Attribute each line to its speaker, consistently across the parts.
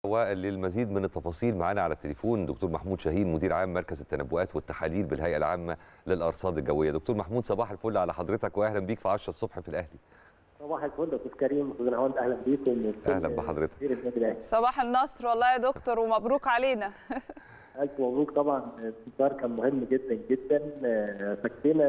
Speaker 1: وللمزيد من التفاصيل معانا على التليفون دكتور محمود شاهين مدير عام مركز التنبؤات والتحاليل بالهيئه العامه للارصاد الجويه دكتور محمود صباح الفل على حضرتك واهلا بيك في 10 الصبح في الاهلي
Speaker 2: صباح الفل يا استاذ كريم استاذ نهاوند اهلا بيكم
Speaker 1: اهلا بحضرتك
Speaker 3: صباح النصر والله يا دكتور ومبروك علينا
Speaker 2: الف مبروك طبعا الانتصار كان مهم جدا جدا فكينا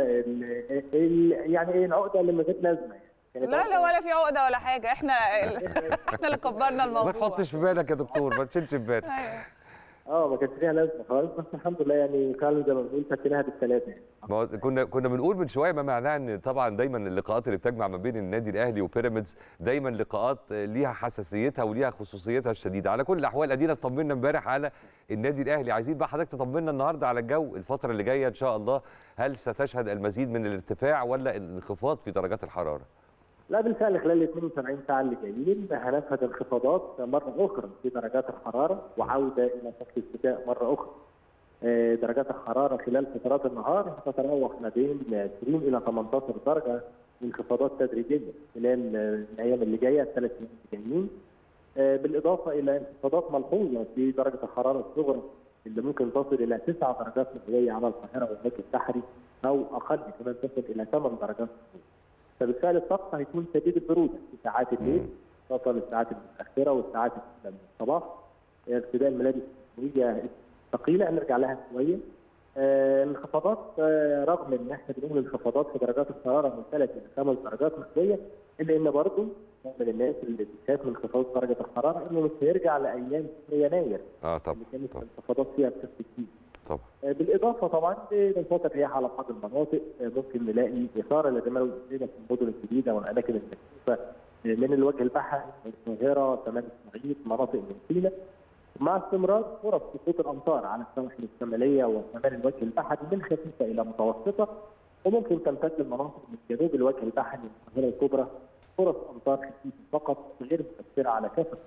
Speaker 2: يعني ايه العقده اللي من غير لازمه
Speaker 3: لا لا ولا في عقده ولا حاجه احنا احنا اللي كبرنا الموضوع
Speaker 1: ما تحطش في بالك يا دكتور ما تشيلش في بالك
Speaker 2: اه ما كانش ليها لازمه خالص بس الحمد لله يعني فعلا زي ما بنقول فكيناها بالثلاثه
Speaker 1: ما كنا كنا بنقول من شويه ما معناه ان طبعا دايما اللقاءات اللي بتجمع ما بين النادي الاهلي وبيراميدز دايما لقاءات ليها حساسيتها وليها خصوصيتها الشديده على كل الاحوال ادينا اطمنا امبارح على النادي الاهلي عايزين بقى حضرتك تطمنا النهارده على الجو الفتره اللي جايه ان شاء الله هل ستشهد المزيد من الارتفاع ولا الانخفاض في درجات الحراره؟
Speaker 2: لا بالفعل خلال ال 72 ساعه اللي جايين هنشهد انخفاضات مره اخرى في درجات الحراره وعوده الى شكل الشتاء مره اخرى. درجات الحراره خلال فترات النهار هتتراوح ما بين 20 الى 18 درجه انخفاضات تدريجيه خلال الايام اللي جايه الثلاث ايام اللي جايين. بالاضافه الى انخفاضات ملحوظه في درجه الحراره الصغرى اللي ممكن تصل الى 9 درجات مئويه على القاهره والوجه البحري او اقل كمان تصل الى 8 درجات مئويه. فبالتالي الطقس هيكون شديد البروده في ساعات الليل خاصه الساعات المتاخره والساعات من الصباح ارتداء الملابس الشتويه ثقيله نرجع لها شويه الانخفاضات آه رغم ان احنا بنقول انخفاضات في درجات الحراره من 3 الى 5 درجات مئويه الا ان برضه من الناس اللي بتخاف من انخفاض درجه الحراره انه مش هيرجع لايام يناير
Speaker 1: اه طبعا
Speaker 2: اللي كانت الانخفاضات فيها بشكل كبير
Speaker 1: طبعا
Speaker 2: بالاضافه طبعا لانخفاض الرياح على بعض المناطق ممكن نلاقي اثاره للرمال والاسئله في المدن الجديده والاماكن المكشوفه من الوجه البحري القاهره شمال الصعيد مناطق من سيناء مع استمرار فرص سقوط الامطار على السواحل الشماليه وشمال الوجه البحري من خفيفه الى متوسطه وممكن تمتد المناطق من جنوب الوجه البحري والقاهره الكبرى فرص امطار خفيفه فقط غير مؤثره على كافه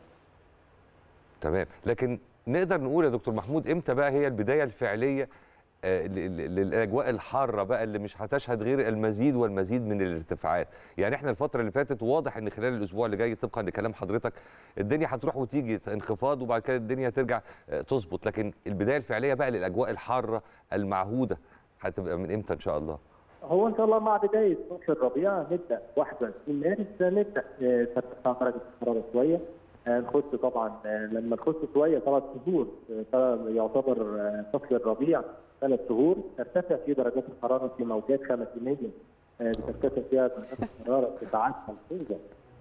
Speaker 1: تمام لكن نقدر نقول يا دكتور محمود امتى بقى هي البدايه الفعليه للاجواء الحاره بقى اللي مش هتشهد غير المزيد والمزيد من الارتفاعات يعني احنا الفتره اللي فاتت واضح ان خلال الاسبوع اللي جاي طبقا لكلام حضرتك الدنيا هتروح وتيجي انخفاض وبعد كده الدنيا ترجع تظبط لكن البدايه الفعليه بقى للاجواء الحاره المعهوده هتبقى من امتى ان شاء الله
Speaker 2: هو ان شاء الله مع بدايه فصل الربيع نبدا 21 مارس نبدا ترتفع درجه الحراره شويه نخش طبعا لما نخش شويه ثلاث شهور يعتبر فصل الربيع ثلاث شهور ترتفع في درجات الحراره في موجات خمسينيه بترتفع فيها درجات الحراره ارتفاعات خمسيه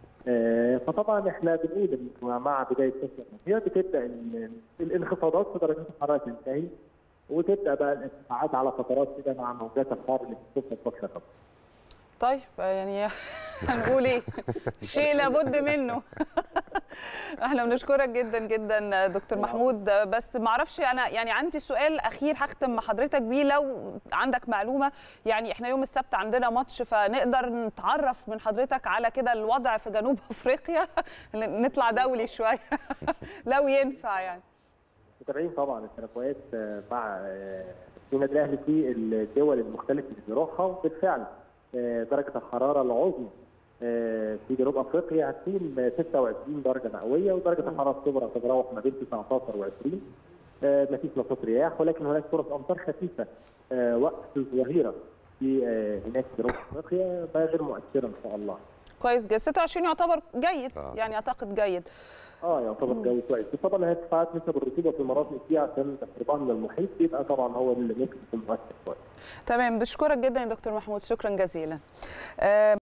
Speaker 2: فطبعا احنا بنقول مع بدايه فصل الربيع بتبدا الانخفاضات في درجات الحراره تنتهي وتبدا بقى الارتفاعات على فترات كده مع موجات الحر اللي بتشوفها في فصل الربيع
Speaker 3: طيب يعني هنقول ايه شيء لابد منه احنا بنشكرك جدا جدا دكتور محمود بس ما اعرفش انا يعني عندي سؤال اخير هختم مع حضرتك بيه لو عندك معلومه يعني احنا يوم السبت عندنا ماتش فنقدر نتعرف من حضرتك على كده الوضع في جنوب افريقيا نطلع دولي شويه لو ينفع يعني
Speaker 2: متابعين طبعا التنبؤات مع النادي الاهلي في الدول المختلفه اللي بيروحها وبالفعل درجه الحراره العظمى في جنوب افريقيا هتكون 26 درجه مئويه ودرجه الحراره الصغرى تتراوح ما بين 19 و20 مفيش نشاط رياح ولكن هناك فرص امطار خفيفه وقت الظهيره في هناك في جنوب افريقيا غير مؤثره ان شاء الله.
Speaker 3: كويس جدا 26 يعتبر جيد آه. يعني اعتقد جيد.
Speaker 2: اه يعتبر جو كويس بس طبعا هي ارتفاعات نسب الرطوبه في المناطق دي عشان قربها من المحيط يبقى طبعا هو اللي ممكن يكون مؤثر شويه.
Speaker 3: تمام بشكرك جدا يا دكتور محمود شكرا جزيلا. آه